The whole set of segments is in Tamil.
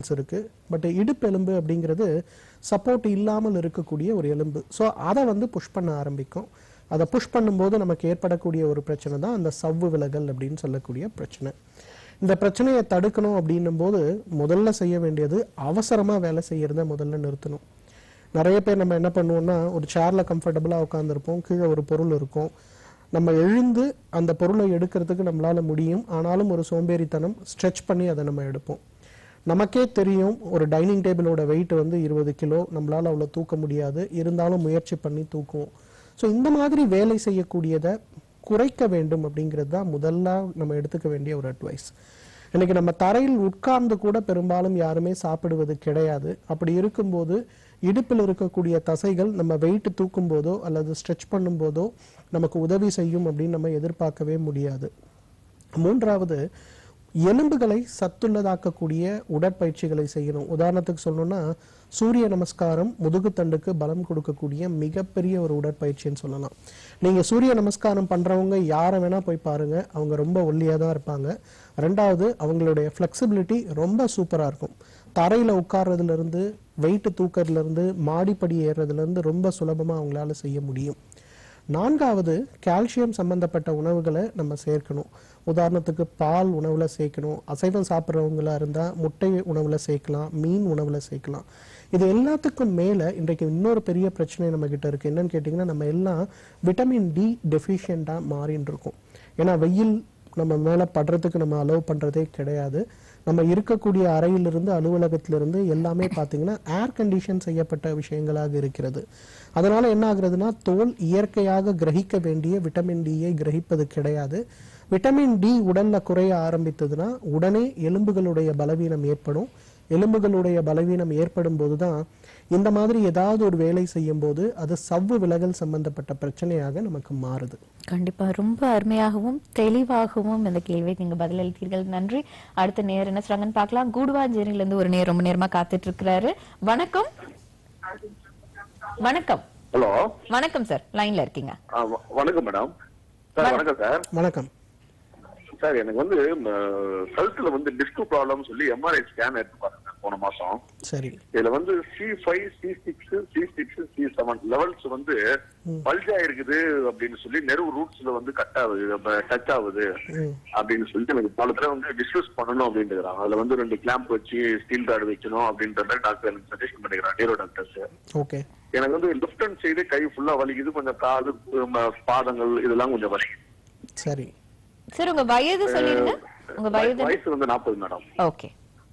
இருக்கு பட் இடுப்பு எலும்பு அப்படிங்கிறது சப்போர்ட் இல்லாமல் இருக்கக்கூடிய ஒரு எலும்பு ஸோ அதை வந்து புஷ் பண்ண ஆரம்பிக்கும் அதை புஷ் பண்ணும்போது நமக்கு ஏற்படக்கூடிய ஒரு பிரச்சனை தான் அந்த சவ்வு விலகல் அப்படின்னு சொல்லக்கூடிய பிரச்சனை இந்த பிரச்சனையை தடுக்கணும் அப்படின்னும் போது முதல்ல செய்ய வேண்டியது அவசரமா வேலை செய்யறத முதல்ல நிறுத்தணும் நிறைய பேர் நம்ம என்ன பண்ணுவோம்னா ஒரு சேர்ல கம்ஃபர்டபுளா உட்காந்துருப்போம் கீழே ஒரு பொருள் இருக்கும் நம்ம எழுந்து அந்த பொருளை எடுக்கிறதுக்கு நம்மளால முடியும் ஆனாலும் ஒரு சோம்பேறித்தனம் ஸ்ட்ரெச் பண்ணி அதை நம்ம எடுப்போம் நமக்கே தெரியும் ஒரு டைனிங் டேபிளோட வெயிட் வந்து இருபது கிலோ நம்மளால அவ்வளோ தூக்க முடியாது இருந்தாலும் முயற்சி பண்ணி தூக்குவோம் ஸோ இந்த மாதிரி வேலை செய்யக்கூடியதை குறைக்க வேண்டும் அப்படிங்கிறது தான் முதல்ல நம்ம எடுத்துக்க வேண்டிய ஒரு அட்வைஸ் இன்னைக்கு நம்ம தரையில் உட்கார்ந்து கூட பெரும்பாலும் யாருமே சாப்பிடுவது கிடையாது அப்படி இருக்கும்போது இடுப்பில் இருக்கக்கூடிய தசைகள் நம்ம வெயிட் தூக்கும் போதோ அல்லது ஸ்ட்ரெச் பண்ணும் போதோ நமக்கு உதவி செய்யும் அப்படின்னு நம்ம எதிர்பார்க்கவே முடியாது மூன்றாவது எலும்புகளை சத்துள்ளதாக்கக்கூடிய உடற்பயிற்சிகளை செய்யணும் உதாரணத்துக்கு சொல்லணும்னா சூரிய நமஸ்காரம் முதுகுத்தண்டுக்கு பலம் கொடுக்கக்கூடிய மிகப்பெரிய ஒரு உடற்பயிற்சின்னு சொல்லலாம் நீங்க சூரிய நமஸ்காரம் பண்றவங்க யாரை வேணா போய் பாருங்க அவங்க ரொம்ப ஒல்லியா தான் இருப்பாங்க ரெண்டாவது அவங்களுடைய ஃப்ளெக்சிபிலிட்டி ரொம்ப சூப்பரா இருக்கும் தரையில உட்கார்றதுல இருந்து வெயிட் தூக்கறதுல இருந்து மாடிப்படி ஏறுறதுல இருந்து ரொம்ப சுலபமா அவங்களால செய்ய முடியும் நான்காவது கால்சியம் சம்பந்தப்பட்ட உணவுகளை நம்ம சேர்க்கணும் உதாரணத்துக்கு பால் உணவுல சேர்க்கணும் அசைவம் சாப்பிட்றவங்களா இருந்தா முட்டை உணவுல சேர்க்கலாம் மீன் உணவுல சேர்க்கலாம் இது எல்லாத்துக்கும் மேல இன்றைக்கு இன்னொரு பெரிய பிரச்சனை நம்ம கிட்ட இருக்கு என்னன்னு கேட்டிங்கன்னா நம்ம எல்லாம் விட்டமின் டி டெஃபிஷியண்டா மாறின்னு இருக்கோம் ஏன்னா வெயில் நம்ம மேல படுறதுக்கு நம்ம அலோவ் பண்றதே கிடையாது நம்ம இருக்கக்கூடிய அறையிலிருந்து அலுவலகத்திலிருந்து எல்லாமே பார்த்தீங்கன்னா ஏர் கண்டிஷன் செய்யப்பட்ட விஷயங்களாக இருக்கிறது அதனால என்ன ஆகுறதுன்னா தோல் இயற்கையாக கிரகிக்க வேண்டிய விட்டமின் டியை கிரகிப்பது கிடையாது விட்டமின் டி உடல்ல குறைய ஆரம்பித்ததுன்னா உடனே எலும்புகளுடைய பலவீனம் ஏற்படும் எலும்புகளுடைய பலவீனம் ஏற்படும் போதுதான் இந்த மாதிரி ஏதாவது ஒரு வேலை செய்யும் போது அது சவ்வு விலகல் சம்பந்தப்பட்ட பிரச்சனையாக நமக்கு மாறுது கண்டிப்பா ரொம்ப அருமையாகவும் தெளிவாகவும் இந்த கேள்விக்கு நீங்க பதிலளித்தீர்கள் நன்றி அடுத்த நேரம் என்ன சொல்றாங்கன்னு பார்க்கலாம் கூடுவாஞ்சேரியில இருந்து ஒரு நேரம் ரொம்ப நேரமா காத்துட்டு இருக்கிறாரு வணக்கம் வணக்கம் ஹலோ வணக்கம் சார் லைன்ல இருக்கீங்க ஆ, வ- வணக்கம் மேடம் சார் வணக்கம் சார் வணக்கம் சார் எனக்கு வந்து கழுத்துல வந்து டிஸ்க் ப்ராப்ளம் சொல்லி எம்ஆர்ஐ ஸ்கேன் எடுத்து பாருங்க போன மாசம் சரி இதுல வந்து C five C six C six C seven levels வந்து பல்ஜா இருக்குது அப்படின்னு சொல்லி நெருவு ரூட்ஸ்ல வந்து கட் ஆகுது டச் ஆகுது ம் அப்படின்னு சொல்லிட்டு எனக்கு பல தடவை வந்து டிஸ்கஸ் பண்ணணும் அப்படின்ட்டு அதுல வந்து ரெண்டு கிளாம்ப் வச்சு ஸ்டீல் கார்டு வைக்கணும் அப்படின்ற மாதிரி டாக்டர் எனக்கு சஜஷன் பண்ணிக்கிறான் நீரோ டாக்டர்ஸ் ஓகே எனக்கு வந்து லெஃப்ட் ஹேண்ட் சைடு கை ஃபுல்லா வலிக்குது கொஞ்சம் காலு ம, பாதங்கள் இதெல்லாம் கொஞ்சம் வலிக்குது சரி சார் உங்க வயது சொல்லிருங்க உங்க வயது வயசு வந்து நாற்பது மேடம் ஓகே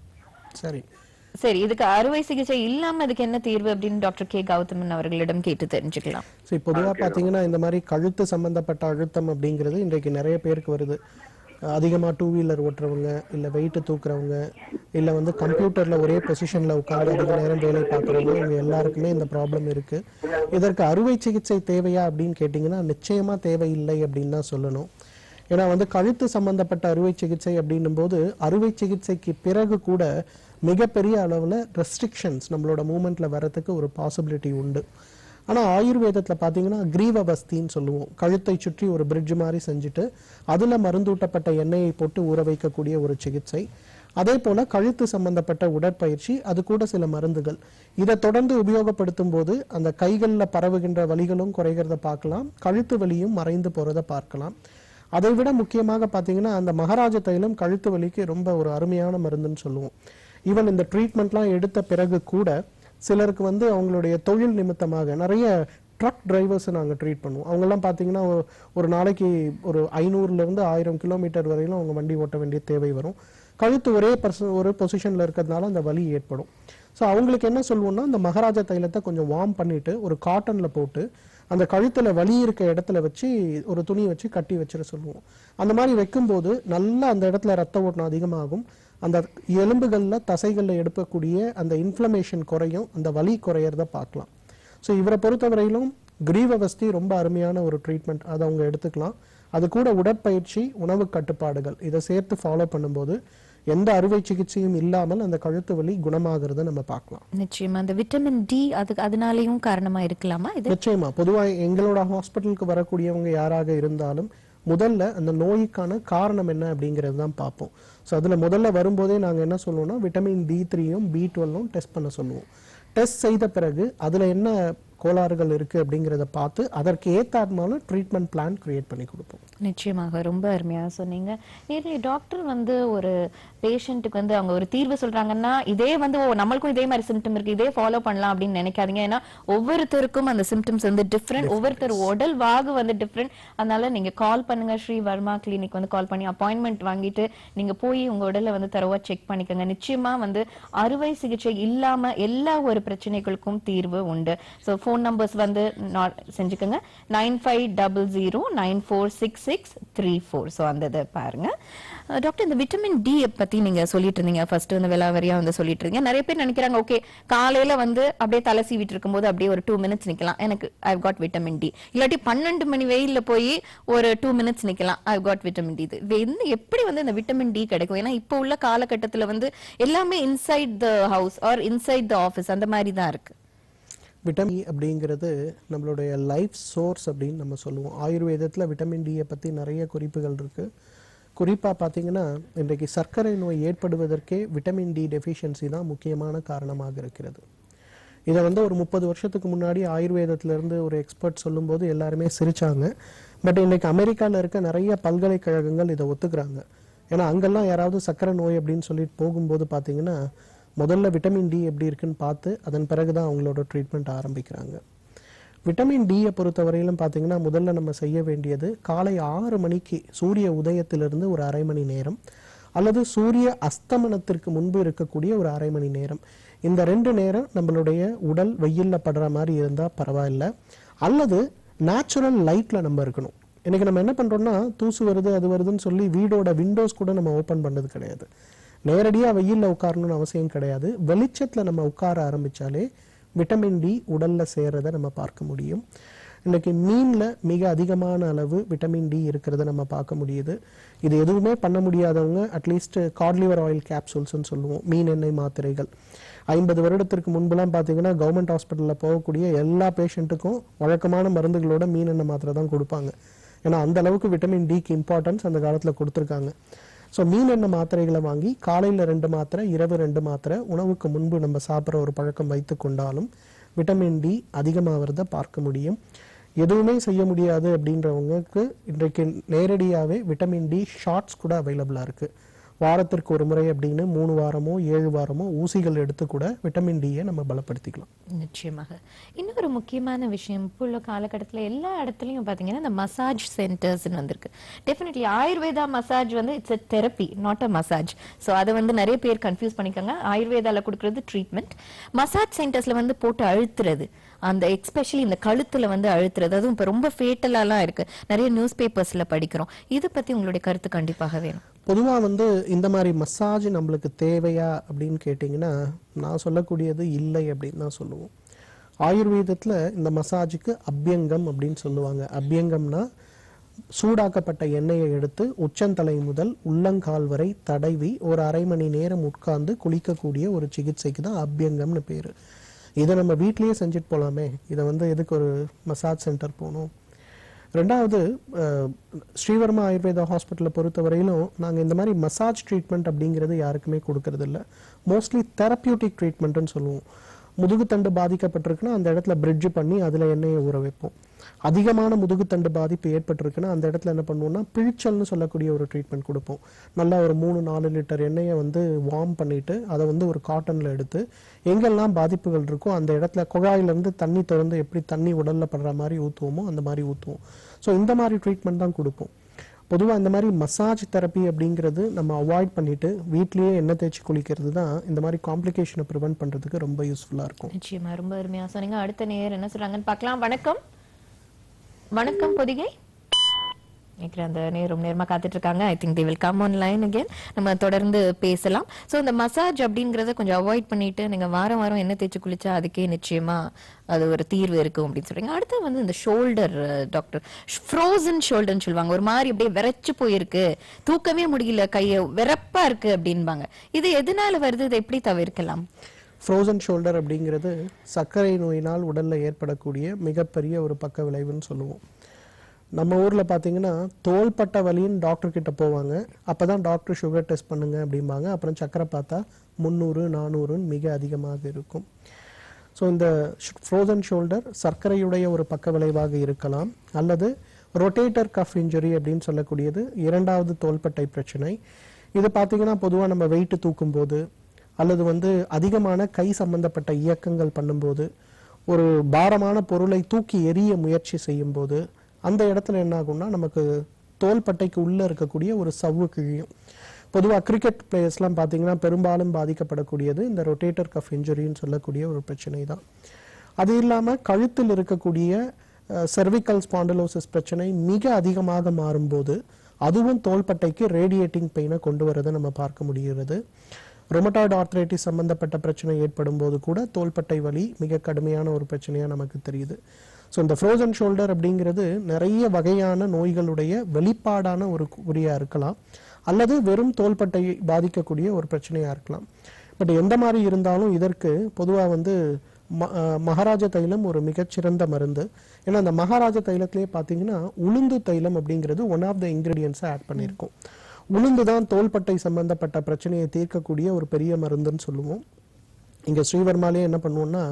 சரி சரி இதுக்கு அறுவை சிகிச்சை இல்லாம இதுக்கு என்ன தீர்வு அப்படின்னு டாக்டர் கே கௌதமன் அவர்களிடம் கேட்டு தெரிஞ்சுக்கலாம் சரி பொதுவாக பார்த்தீங்கன்னா இந்த மாதிரி கழுத்து சம்பந்தப்பட்ட அழுத்தம் அப்படிங்கிறது இன்றைக்கு நிறைய பேருக்கு வருது அதிகமாக டூ வீலர் ஓட்டுறவங்க இல்லை வெயிட்டு தூக்குறவங்க இல்லை வந்து கம்ப்யூட்டரில் ஒரே பொசிஷனில் உட்கார்ந்து அதிக நேரம் வேலை பார்க்குறவங்க இவங்க எல்லாருக்குமே இந்த ப்ராப்ளம் இருக்குது இதற்கு அறுவை சிகிச்சை தேவையா அப்படின்னு கேட்டிங்கன்னா நிச்சயமாக தேவையில்லை அப்படின்னு தான் சொல்லணும் ஏன்னா வந்து கழுத்து சம்பந்தப்பட்ட அறுவை சிகிச்சை அப்படின்னும் போது அறுவை சிகிச்சைக்கு பிறகு கூட மிகப்பெரிய அளவில் ரெஸ்ட்ரிக்ஷன்ஸ் நம்மளோட மூமெண்ட்ல வரதுக்கு ஒரு பாசிபிலிட்டி உண்டு ஆனா ஆயுர்வேதத்துல பாத்தீங்கன்னா கிரீவவஸ்தின்னு சொல்லுவோம் கழுத்தை சுற்றி ஒரு பிரிட்ஜ் மாதிரி செஞ்சுட்டு அதுல மருந்தூட்டப்பட்ட எண்ணெயை போட்டு ஊற வைக்கக்கூடிய ஒரு சிகிச்சை அதே போல கழுத்து சம்பந்தப்பட்ட உடற்பயிற்சி அது கூட சில மருந்துகள் இதை தொடர்ந்து உபயோகப்படுத்தும் போது அந்த கைகள்ல பரவுகின்ற வலிகளும் குறைகிறத பார்க்கலாம் கழுத்து வலியும் மறைந்து போறத பார்க்கலாம் அதை விட முக்கியமாக பார்த்தீங்கன்னா அந்த மகாராஜ தைலம் கழுத்து வலிக்கு ரொம்ப ஒரு அருமையான மருந்துன்னு சொல்லுவோம் ஈவன் இந்த ட்ரீட்மெண்ட்லாம் எடுத்த பிறகு கூட சிலருக்கு வந்து அவங்களுடைய தொழில் நிமித்தமாக நிறைய ட்ரக் டிரைவர்ஸை நாங்கள் ட்ரீட் பண்ணுவோம் அவங்கெல்லாம் பார்த்தீங்கன்னா ஒரு- ஒரு நாளைக்கு ஒரு ஐநூறுலேருந்து ஆயிரம் கிலோமீட்டர் வரையிலும் அவங்க வண்டி ஓட்ட வேண்டிய தேவை வரும் கழுத்து ஒரே பர்சன் ஒரு பொசிஷனில் இருக்கிறதுனால அந்த வலி ஏற்படும் ஸோ அவங்களுக்கு என்ன சொல்லுவோம்னா இந்த மகாராஜா தைலத்தை கொஞ்சம் வார்ம் பண்ணிட்டு ஒரு காட்டனில் போட்டு அந்த கழுத்துல வலி இருக்க இடத்துல வச்சு ஒரு துணி வச்சு கட்டி வச்சிட சொல்லுவோம் அந்த மாதிரி வைக்கும்போது நல்லா அந்த இடத்துல ரத்த ஓட்டம் அதிகமாகும் அந்த எலும்புகள்ல தசைகள்ல எடுக்கக்கூடிய அந்த இன்ஃப்ளமேஷன் குறையும் அந்த வலி குறையறத பார்க்கலாம் ஸோ இவரை பொறுத்தவரையிலும் கிரீவவஸ்தி ரொம்ப அருமையான ஒரு ட்ரீட்மெண்ட் அதை அவங்க எடுத்துக்கலாம் அது கூட உடற்பயிற்சி உணவு கட்டுப்பாடுகள் இதை சேர்த்து ஃபாலோ பண்ணும்போது எந்த அறுவை சிகிச்சையும் இல்லாமல் அந்த கழுத்து வலி குணமாகிறத நம்ம பார்க்கலாம் நிச்சயமா அந்த விட்டமின் டி அது அதனாலயும் காரணமா இருக்கலாமா இது நிச்சயமா பொதுவா எங்களோட ஹாஸ்பிட்டலுக்கு வரக்கூடியவங்க யாராக இருந்தாலும் முதல்ல அந்த நோய்க்கான காரணம் என்ன அப்படிங்கிறது தான் பார்ப்போம் ஸோ அதில் முதல்ல வரும்போதே நாங்கள் என்ன சொல்லுவோம்னா விட்டமின் டி த்ரீயும் பி டுவெல்லும் டெஸ்ட் பண்ண சொல்லுவோம் டெஸ்ட் செய்த பிறகு அதில் என்ன கோளாறுகள் இருக்குது அப்படிங்கிறத பார்த்து அதற்கு ஏற்றாத்மாலும் ட்ரீட்மெண்ட் பிளான் கிரியேட் பண்ணி கொடுப்போம் நிச்சயமாக ரொம்ப அருமையா சொன்னீங்க நேர்லி டாக்டர் வந்து ஒரு பேஷண்ட்டுக்கு வந்து அவங்க ஒரு தீர்வு சொல்றாங்கன்னா இதே வந்து ஓ நம்மளுக்கும் இதே மாதிரி சிம்டம் இருக்கு இதே ஃபாலோ பண்ணலாம் அப்படின்னு நினைக்காதீங்க ஏன்னா ஒவ்வொருத்தருக்கும் அந்த சிம்டம்ஸ் வந்து டிஃப்ரெண்ட் ஒவ்வொருத்தர் உடல் வாகு வந்து டிஃப்ரெண்ட் அதனால நீங்க கால் பண்ணுங்க ஸ்ரீ வர்மா கிளினிக் வந்து கால் பண்ணி அப்பாயின்மெண்ட் வாங்கிட்டு நீங்க போய் உங்க உடலை வந்து தரவா செக் பண்ணிக்கோங்க நிச்சயமா வந்து அறுவை சிகிச்சை இல்லாம எல்லா ஒரு பிரச்சனைகளுக்கும் தீர்வு உண்டு ஸோ ஃபோன் நம்பர்ஸ் வந்து not செஞ்சுக்கோங்க nine five double zero nine four six six three four so அந்த இதை பாருங்க அஹ் டாக்டர் இந்த விட்டமின் டி பத்தி நீங்க சொல்லிட்டு இருந்தீங்க ஃபர்ஸ்ட் வந்து விலாவரியா வந்து சொல்லிட்டு இருந்தீங்க நிறைய பேர் நினைக்கிறாங்க ஓகே காலையில வந்து அப்படியே தலை சீவிட்டு இருக்கும்போது அப்படியே ஒரு டூ மினிட்ஸ் நிக்கலாம் எனக்கு ஐ காட் விட்டமின் டி இல்லாட்டி பன்னெண்டு மணி வெயில்ல போய் ஒரு டூ மினிட்ஸ் நிக்கலாம் ஐ காட் விட்டமின் டி இது வந்து எப்படி வந்து இந்த விட்டமின் டி கிடைக்கும் ஏன்னா இப்போ உள்ள காலகட்டத்துல வந்து எல்லாமே inside the house or inside the office அந்த மாதிரி தான் இருக்கு விட்டமின் டி அப்படிங்கிறது நம்மளுடைய லைஃப் சோர்ஸ் அப்படின்னு நம்ம சொல்லுவோம் ஆயுர்வேதத்தில் விட்டமின் டியை பற்றி நிறைய குறிப்புகள் இருக்குது குறிப்பாக பார்த்தீங்கன்னா இன்றைக்கு சர்க்கரை நோய் ஏற்படுவதற்கே விட்டமின் டி டெஃபிஷியன்சி தான் முக்கியமான காரணமாக இருக்கிறது இதை வந்து ஒரு முப்பது வருஷத்துக்கு முன்னாடி ஆயுர்வேதத்திலேருந்து ஒரு எக்ஸ்பர்ட் சொல்லும்போது எல்லாருமே சிரிச்சாங்க பட் இன்னைக்கு அமெரிக்காவில் இருக்க நிறைய பல்கலைக்கழகங்கள் இதை ஒத்துக்கிறாங்க ஏன்னா அங்கெல்லாம் யாராவது சர்க்கரை நோய் அப்படின்னு சொல்லிட்டு போகும்போது பார்த்தீங்கன்னா முதல்ல விட்டமின் டி எப்படி இருக்குன்னு பார்த்து அதன் பிறகு தான் அவங்களோட ட்ரீட்மெண்ட் ஆரம்பிக்கிறாங்க விட்டமின் டியை பொறுத்தவரையிலும் பார்த்தீங்கன்னா முதல்ல நம்ம செய்ய வேண்டியது காலை ஆறு மணிக்கு சூரிய உதயத்திலிருந்து ஒரு அரை மணி நேரம் அல்லது சூரிய அஸ்தமனத்திற்கு முன்பு இருக்கக்கூடிய ஒரு அரை மணி நேரம் இந்த ரெண்டு நேரம் நம்மளுடைய உடல் வெயில்ல படுற மாதிரி இருந்தால் பரவாயில்ல அல்லது நேச்சுரல் லைட்ல நம்ம இருக்கணும் இன்னைக்கு நம்ம என்ன பண்றோம்னா தூசு வருது அது வருதுன்னு சொல்லி வீடோட விண்டோஸ் கூட நம்ம ஓப்பன் பண்ணது கிடையாது நேரடியாக வெயில்ல உட்காரணும்னு அவசியம் கிடையாது வெளிச்சத்துல நம்ம உட்கார ஆரம்பிச்சாலே விட்டமின் டி உடல்ல சேர்றத நம்ம பார்க்க முடியும் இன்னைக்கு மீன்ல மிக அதிகமான அளவு விட்டமின் டி இருக்கிறத நம்ம பார்க்க முடியுது இது எதுவுமே பண்ண முடியாதவங்க அட்லீஸ்ட் காட்லிவர் ஆயில் கேப்சூல்ஸ்னு சொல்லுவோம் மீன் எண்ணெய் மாத்திரைகள் ஐம்பது வருடத்திற்கு முன்புலாம் பார்த்தீங்கன்னா கவர்மெண்ட் ஹாஸ்பிட்டலில் போகக்கூடிய எல்லா பேஷண்ட்டுக்கும் வழக்கமான மருந்துகளோட மீன் எண்ணெய் மாத்திரை தான் கொடுப்பாங்க ஏன்னா அந்த அளவுக்கு விட்டமின் டிக்கு இம்பார்ட்டன்ஸ் அந்த காலத்தில் கொடுத்துருக்காங்க ஸோ மீன் எண்ணெய் மாத்திரைகளை வாங்கி காலையில் ரெண்டு மாத்திரை இரவு ரெண்டு மாத்திரை உணவுக்கு முன்பு நம்ம சாப்பிட்ற ஒரு பழக்கம் வைத்து கொண்டாலும் விட்டமின் டி அதிகமாகிறத பார்க்க முடியும் எதுவுமே செய்ய முடியாது அப்படின்றவங்களுக்கு இன்றைக்கு நேரடியாகவே விட்டமின் டி ஷார்ட்ஸ் கூட அவைலபிளாக இருக்குது வாரத்திற்கு ஒரு முறை அப்படின்னு மூணு வாரமோ ஏழு வாரமோ ஊசிகள் எடுத்து கூட விட்டமின் டியை நம்ம பலப்படுத்திக்கலாம் நிச்சயமாக இன்னொரு முக்கியமான விஷயம் இப்போ உள்ள காலகட்டத்தில் எல்லா இடத்துலையும் பார்த்தீங்கன்னா இந்த மசாஜ் சென்டர்ஸ்னு வந்திருக்கு டெஃபினெட்லி ஆயுர்வேதா மசாஜ் வந்து it's a therapy not a massage so அதை வந்து நிறைய பேர் கன்ஃபியூஸ் பண்ணிக்கோங்க ஆயுர்வேதால கொடுக்கறது ட்ரீட்மெண்ட் மசாஜ் சென்டர்ஸ்ல வந்து போட்டு அழுத்துறது அந்த எக்ஸ்பெஷலி இந்த கழுத்துல வந்து அழுத்துறது அதுவும் இப்போ ரொம்ப ஃபேட்டலாலாம் இருக்கு நிறைய நியூஸ் பேப்பர்ஸ்ல படிக்கிறோம் இதை பத்தி உங்களுடைய கருத்து கண்டிப்பாக வேணும் பொதுவா வந்து இந்த மாதிரி மசாஜ் நம்மளுக்கு தேவையா அப்படின்னு கேட்டிங்கன்னா நான் சொல்லக்கூடியது இல்லை அப்படின்னு தான் சொல்லுவோம் ஆயுர்வேதத்துல இந்த மசாஜுக்கு அபியங்கம் அப்படின்னு சொல்லுவாங்க அபியங்கம்னா சூடாக்கப்பட்ட எண்ணெயை எடுத்து உச்சந்தலை முதல் உள்ளங்கால் வரை தடவி ஒரு அரை மணி நேரம் உட்கார்ந்து குளிக்கக்கூடிய ஒரு சிகிச்சைக்கு தான் அபியங்கம்னு பேரு இதை நம்ம வீட்லயே செஞ்சுட்டு போலாமே இதை வந்து எதுக்கு ஒரு மசாஜ் சென்டர் போகணும் ரெண்டாவது அஹ், ஸ்ரீவர்மா ஆயுர்வேதா ஹாஸ்பிட்டலை பொறுத்தவரையிலும் நாங்கள் இந்த மாதிரி மசாஜ் ட்ரீட்மெண்ட் அப்படிங்கிறது யாருக்குமே கொடுக்கறது இல்ல மோஸ்ட்லி தெரப்பியூட்டிக் ட்ரீட்மெண்ட்னு சொல்லுவோம் முதுகுத்தண்டு பாதிக்கப்பட்டிருக்குன்னா அந்த இடத்துல பிரிட்ஜ் பண்ணி அதில் எண்ணெயை ஊற வைப்போம் அதிகமான முதுகுத்தண்டு பாதிப்பு ஏற்பட்டிருக்குன்னா அந்த இடத்துல என்ன பண்ணுவோம்னா பிழிச்சல்னு சொல்லக்கூடிய ஒரு ட்ரீட்மெண்ட் கொடுப்போம் நல்லா ஒரு மூணு நாலு லிட்டர் எண்ணெயை வந்து வார்ம் பண்ணிட்டு அதை வந்து ஒரு காட்டனில் எடுத்து எங்கெல்லாம் பாதிப்புகள் இருக்கோ அந்த இடத்துல குழாயிலேருந்து தண்ணி திறந்து எப்படி தண்ணி உடல்ல படுற மாதிரி ஊற்றுவோமோ அந்த மாதிரி ஊற்றுவோம் ஸோ இந்த மாதிரி ட்ரீட்மெண்ட் தான் கொடுப்போம் பொதுவாக இந்த மாதிரி மசாஜ் தெரப்பி அப்படிங்கிறது நம்ம அவாய்ட் பண்ணிட்டு வீட்லயே எண்ணெய் தேய்ச்சி குளிக்கிறது தான் இந்த மாதிரி காம்ப்ளிகேஷனை ப்ரிவென்ட் பண்ணுறதுக்கு ரொம்ப யூஸ்ஃபுல்லாக இருக்கும் நிச்சயமா ரொம்ப அருமையா சொன்னீங்க அடுத்த நேர் என்ன சொல்றாங்கன்னு பார்க்கலாம் வணக்கம் வணக்கம் பொதிகை நினைக்கிறேன் அந்த நேரம் நேரமா காத்துட்டு இருக்காங்க I think they will come on line again நம்ம தொடர்ந்து பேசலாம் சோ இந்த மசாஜ் அப்படிங்கறத கொஞ்சம் அவாய்ட் பண்ணிட்டு நீங்க வாரம் வாரம் என்ன தேய்ச்சி குளிச்சா அதுக்கே நிச்சயமா அது ஒரு தீர்வு இருக்கும் அப்படின்னு சொல்றீங்க அடுத்து வந்து இந்த ஷோல்டர் டாக்டர் ஃப்ரோசன் ஷோல்டர்னு சொல்லுவாங்க ஒரு மாதிரி அப்படியே விரைச்சு போயிருக்கு தூக்கமே முடியல கைய விறப்பா இருக்கு அப்படின்பாங்க இது எதனால வருது இதை எப்படி தவிர்க்கலாம் ஃப்ரோசன் ஷோல்டர் அப்படிங்கிறது சர்க்கரை நோயினால் உடல்ல ஏற்படக்கூடிய மிகப்பெரிய ஒரு பக்க விளைவுன்னு சொல்லுவோம் நம்ம ஊர்ல பாத்தீங்கன்னா தோள்பட்ட வலின்னு டாக்டர் கிட்ட போவாங்க அப்பதான் டாக்டர் சுகர் டெஸ்ட் பண்ணுங்க அப்படிம்பாங்க அப்புறம் சக்கரை பார்த்தா முந்நூறு நானூறுன்னு மிக அதிகமாக இருக்கும் ஸோ இந்த ஃப்ரோசன் ஷோல்டர் சர்க்கரையுடைய ஒரு பக்க விளைவாக இருக்கலாம் அல்லது ரொட்டேட்டர் கஃப் இன்ஜுரி அப்படின்னு சொல்லக்கூடியது இரண்டாவது தோள்பட்டை பிரச்சனை இது பார்த்தீங்கன்னா பொதுவாக நம்ம வெயிட் தூக்கும்போது அல்லது வந்து அதிகமான கை சம்பந்தப்பட்ட இயக்கங்கள் பண்ணும்போது ஒரு பாரமான பொருளை தூக்கி எறிய முயற்சி செய்யும்போது அந்த இடத்துல என்ன ஆகும்னா நமக்கு தோள்பட்டைக்கு உள்ள இருக்கக்கூடிய ஒரு சவ்வு கிழியும் பொதுவாக கிரிக்கெட் பிளேயர்ஸ்லாம் பார்த்தீங்கன்னா பெரும்பாலும் பாதிக்கப்படக்கூடியது இந்த ரொட்டேட்டர் கஃப் இன்ஜுரின்னு சொல்லக்கூடிய ஒரு பிரச்சனை தான் அது இல்லாமல் கழுத்தில் இருக்கக்கூடிய செர்விக்கல் ஸ்பாண்டலோசிஸ் பிரச்சனை மிக அதிகமாக மாறும்போது அதுவும் தோள்பட்டைக்கு ரேடியேட்டிங் பெயினை கொண்டு வரதை நம்ம பார்க்க முடிகிறது ரொமட்டாய்டு ஆர்த்ரைட்டிஸ் சம்பந்தப்பட்ட பிரச்சனை ஏற்படும் போது கூட தோள்பட்டை வலி மிக கடுமையான ஒரு பிரச்சனையா நமக்கு தெரியுது ஸோ இந்த ஃப்ரோசன் ஷோல்டர் அப்படிங்கிறது நிறைய வகையான நோய்களுடைய வெளிப்பாடான ஒரு குறியா இருக்கலாம் அல்லது வெறும் தோள்பட்டை பாதிக்கக்கூடிய ஒரு பிரச்சனையா இருக்கலாம் பட் எந்த மாதிரி இருந்தாலும் இதற்கு பொதுவா வந்து ம- அஹ் மகாராஜ தைலம் ஒரு மிகச்சிறந்த மருந்து ஏன்னா அந்த மகாராஜ தைலத்திலே பார்த்தீங்கன்னா உளுந்து தைலம் அப்படிங்கிறது ஒன் ஆஃப் த இன்கிரீடியன்ஸை ஆட் பண்ணியிருக்கோம் உளுந்து தான் தோள்பட்டை சம்பந்தப்பட்ட பிரச்சனையை தீர்க்கக்கூடிய ஒரு பெரிய மருந்துன்னு சொல்லுவோம் இங்க ஸ்ரீவர்மாலே என்ன பண்ணுவோம்னா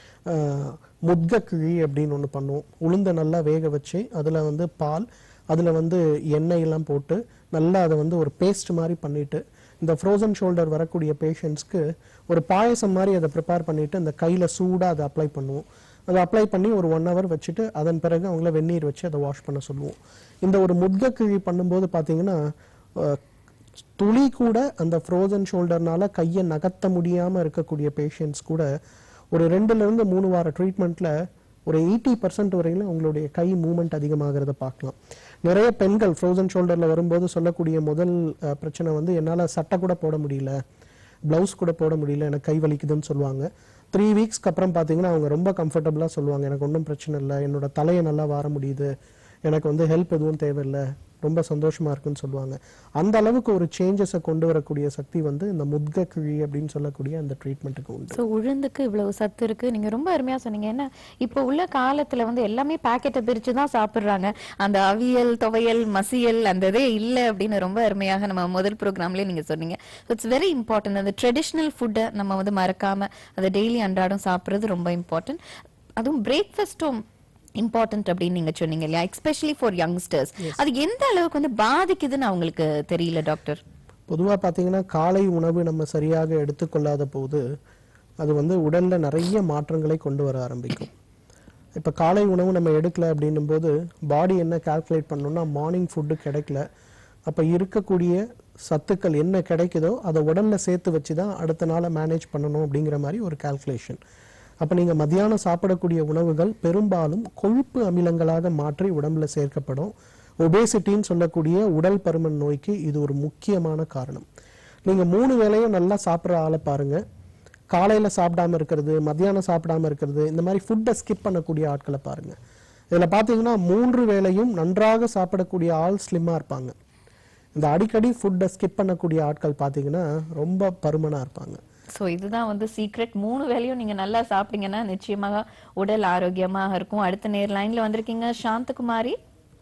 அஹ், முத்க கிழி அப்படின்னு ஒன்று பண்ணுவோம் உளுந்தை நல்லா வேக வச்சு அதில் வந்து பால் அதில் வந்து எண்ணெய் எல்லாம் போட்டு நல்லா அதை வந்து ஒரு பேஸ்ட் மாதிரி பண்ணிட்டு இந்த ஃப்ரோசன் ஷோல்டர் வரக்கூடிய பேஷண்ட்ஸ்க்கு ஒரு பாயசம் மாதிரி அதை ப்ரிப்பேர் பண்ணிட்டு அந்த கையில் சூடாக அதை அப்ளை பண்ணுவோம் அதை அப்ளை பண்ணி ஒரு ஒன் ஹவர் வச்சுட்டு அதன் பிறகு அவங்கள வெந்நீர் வச்சு அதை வாஷ் பண்ண சொல்லுவோம் இந்த ஒரு முத்க கிழி பண்ணும்போது பார்த்தீங்கன்னா அஹ், துளி கூட அந்த ஃப்ரோசன் ஷோல்டர்னால கையை நகர்த்த முடியாம இருக்கக்கூடிய பேஷண்ட்ஸ் கூட ஒரு ரெண்டுல இருந்து மூணு வார ட்ரீட்மெண்ட்ல ஒரு எயிட்டி பர்சன்ட் வரையிலும் உங்களுடைய கை மூமெண்ட் அதிகமாகிறத பார்க்கலாம் நிறைய பெண்கள் ஃப்ரோசன் ஷோல்டர்ல வரும்போது சொல்லக்கூடிய முதல் அஹ், பிரச்சனை வந்து என்னால சட்டை கூட போட முடியல பிளவுஸ் கூட போட முடியல எனக்கு கை வலிக்குதுன்னு சொல்லுவாங்க த்ரீ வீக்ஸ்க்கு அப்புறம் பார்த்தீங்கன்னா அவங்க ரொம்ப கம்ஃபர்டபுளாக சொல்லுவாங்க எனக்கு ஒன்றும் பிரச்சனை இல்லை என்னோட தலையை நல்லா வார முடியுது எனக்கு வந்து ஹெல்ப் எதுவும் தேவையில்லை ரொம்ப சந்தோஷமா இருக்குன்னு சொல்லுவாங்க அந்த அளவுக்கு ஒரு சேஞ்சஸை கொண்டு வரக்கூடிய சக்தி வந்து இந்த முத்க கிழி அப்படின்னு சொல்லக்கூடிய அந்த ட்ரீட்மெண்ட்டுக்கு உண்டு ஸோ உளுந்துக்கு இவ்வளவு சத்து இருக்கு நீங்க ரொம்ப அருமையா சொன்னீங்க ஏன்னா இப்போ உள்ள காலத்துல வந்து எல்லாமே பாக்கெட்டை பிரிச்சு தான் சாப்பிடுறாங்க அந்த அவியல் துவையல் மசியல் அந்த இதே இல்லை அப்படின்னு ரொம்ப அருமையாக நம்ம முதல் ப்ரோக்ராம்லயே நீங்க சொன்னீங்க இட்ஸ் வெரி இம்பார்ட்டன்ட் அந்த ட்ரெடிஷ்னல் ஃபுட்டை நம்ம வந்து மறக்காம அதை டெய்லி அன்றாடம் சாப்பிடுறது ரொம்ப இம்பார்ட்டன்ட் அதுவும் பிரேக்ஃபாஸ்ட்டும் இம்பார்ட்டன்ட் அப்படின்னு நீங்க சொன்னீங்க இல்லையா எஸ்பெஷலி ஃபார் யங்ஸ்டர்ஸ் அது எந்த அளவுக்கு வந்து பாதிக்குதுன்னு அவங்களுக்கு தெரியல டாக்டர் பொதுவா பார்த்தீங்கன்னா காலை உணவு நம்ம சரியாக எடுத்துக்கொள்ளாத போது அது வந்து உடல்ல நிறைய மாற்றங்களை கொண்டு வர ஆரம்பிக்கும் இப்போ காலை உணவு நம்ம எடுக்கல அப்படின்னும் போது பாடி என்ன கால்குலேட் பண்ணணும்னா மார்னிங் ஃபுட்டு கிடைக்கல அப்போ இருக்கக்கூடிய சத்துக்கள் என்ன கிடைக்குதோ அதை உடல்ல சேர்த்து வச்சு தான் அடுத்த நாளை மேனேஜ் பண்ணணும் அப்படிங்கிற மாதிரி ஒரு கால்குலேஷன் அப்போ நீங்கள் மத்தியானம் சாப்பிடக்கூடிய உணவுகள் பெரும்பாலும் கொழுப்பு அமிலங்களாக மாற்றி உடம்புல சேர்க்கப்படும் ஒபேசிட்டின்னு சொல்லக்கூடிய உடல் பருமன் நோய்க்கு இது ஒரு முக்கியமான காரணம் நீங்கள் மூணு வேளையும் நல்லா சாப்பிட்ற ஆளை பாருங்க காலையில் சாப்பிடாம இருக்கிறது மத்தியானம் சாப்பிடாம இருக்கிறது இந்த மாதிரி ஃபுட்டை ஸ்கிப் பண்ணக்கூடிய ஆட்களை பாருங்க இதில் பார்த்தீங்கன்னா மூன்று வேளையும் நன்றாக சாப்பிடக்கூடிய ஆள் ஸ்லிம்மாக இருப்பாங்க இந்த அடிக்கடி ஃபுட்டை ஸ்கிப் பண்ணக்கூடிய ஆட்கள் பார்த்தீங்கன்னா ரொம்ப பருமனாக இருப்பாங்க சோ இதுதான் வந்து சீக்ரெட் மூணு வேளையும் நீங்க நல்லா சாப்பிட்டீங்கன்னா நிச்சயமாக உடல் ஆரோக்கியமாக இருக்கும் அடுத்த நேர் லைன்ல வந்திருக்கீங்க சாந்தகுமாரி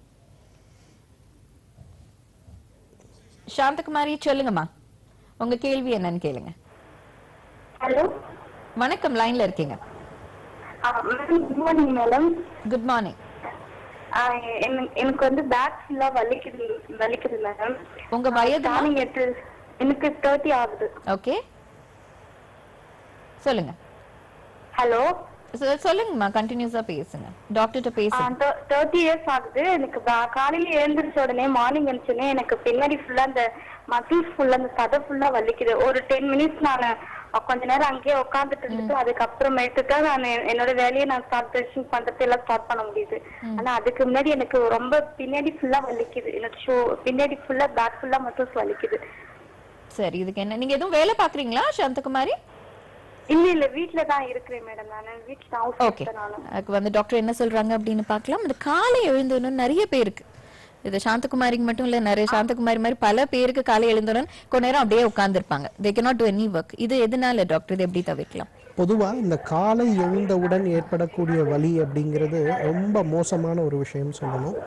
சாந்தகுமாரி சொல்லுங்கம்மா உங்க கேள்வி என்னன்னு கேளுங்க ஹலோ வணக்கம் லைன்ல இருக்கீங்க madam good morning madam good morning எனக்கு வந்து பேக் ஃபுல்லா வலிக்குது வலிக்குது மேடம் உங்க வயது ஸ்கேனிங் எடுத்து எனக்கு தேர்ட்டி ஆகுது ஓகே சொல்லுங்க ஹலோ சொ- சொல்லுங்கம்மா கண்டினியூஸா பேசுங்க டாக்டர்கிட்ட பேசுங்க தேர்ட்டி இயர்ஸ் ஆகுது எனக்கு பா- காலையில எழுந்திரிச்ச உடனே மார்னிங் எழுந்துச்சுனே எனக்கு பின்னாடி ஃபுல்லா அந்த மசில்ஸ் ஃபுல்லா அந்த சதை ஃபுல்லா வலிக்குது ஒரு டென் மினிட்ஸ் நான் கொஞ்ச நேரம் அங்கேயே உட்காந்துட்டு இருந்துட்டு அதுக்கப்புறமேட்டு தான் நான் என்னோட வேலையை நான் ஸ்டார்ட் ட்ரெஸ்ஸிங் பண்றது எல்லாம் ஸ்டார்ட் பண்ண முடியுது ஆனா அதுக்கு முன்னாடி எனக்கு ரொம்ப பின்னாடி ஃபுல்லா வலிக்குது எனக்கு ஷோ பின்னாடி ஃபுல்லா பேக் ஃபுல்லா மசில்ஸ் வலிக்குது சரி இதுக்கு என்ன நீங்க எதுவும் வேலை பாக்குறீங்களா சாந்தகுமாரி இல்ல இல்ல வீட்ல தான் இருக்கிறேன் மேடம் நான் வீட்ல ஹவுஸ் ஓகே நானும் அதுக்கு வந்து டாக்டர் என்ன சொல்றாங்க அப்படின்னு பார்க்கலாம் இந்த காலை எழுந்தோன்னு நிறைய பேருக்கு இது சாந்தகுமாரிக்கு மட்டும் இல்ல நிறைய சாந்தகுமாரி மாதிரி பல பேருக்கு காலை எழுந்தோன்னு கொஞ்ச நேரம் அப்படியே உட்கார்ந்துருப்பாங்க they cannot do any work இது எதனால டாக்டர் இது எப்படி தவிர்க்கலாம் பொதுவா இந்த காலை எழுந்தவுடன் ஏற்படக்கூடிய வலி அப்படிங்கிறது ரொம்ப மோசமான ஒரு விஷயம் சொல்லணும்